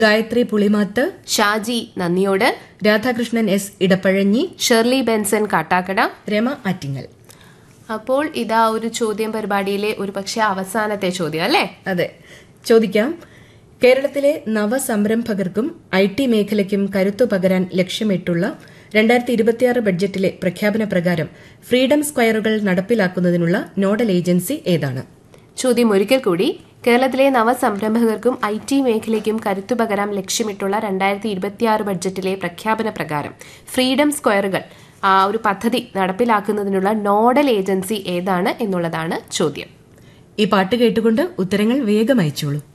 ഗായത്രി പുളിമാത്ത് ഷാജി നന്ദിയോട് രാധാകൃഷ്ണൻ എസ് ഇടപ്പഴഞ്ഞി ഷെർലി ബെൻസൺ കാട്ടാക്കട രമ ആറ്റിങ്ങൽ അപ്പോൾ ഇതാ ഒരു ചോദ്യം പരിപാടിയിലെ ഒരു പക്ഷേ അവസാനത്തെ ചോദ്യം അല്ലേ അതെ ചോദിക്കാം കേരളത്തിലെ നവസംരംഭകർക്കും ഐ ടി മേഖലയ്ക്കും കരുത്തു പകരാൻ ലക്ഷ്യമിട്ടുള്ള രണ്ടായിരത്തി ഇരുപത്തിയാറ് ബഡ്ജറ്റിലെ പ്രഖ്യാപന പ്രകാരം ഫ്രീഡം സ്ക്വയറുകൾ നടപ്പിലാക്കുന്നതിനുള്ള നോഡൽ ഏജൻസി ഏതാണ് ചോദ്യം ഒരിക്കൽ കൂടി കേരളത്തിലെ നവസംരംഭകർക്കും ഐ ടി മേഖലയ്ക്കും കരുത്തു പകരാൻ ലക്ഷ്യമിട്ടുള്ള രണ്ടായിരത്തി ഇരുപത്തിയാറ് ബഡ്ജറ്റിലെ പ്രഖ്യാപന പ്രകാരം ഫ്രീഡം സ്ക്വയറുകൾ ആ ഒരു പദ്ധതി നടപ്പിലാക്കുന്നതിനുള്ള നോഡൽ ഏജൻസി ഏതാണ് എന്നുള്ളതാണ് ചോദ്യം ഈ പാട്ട് കേട്ടുകൊണ്ട് ഉത്തരങ്ങൾ വേഗം അയച്ചോളൂ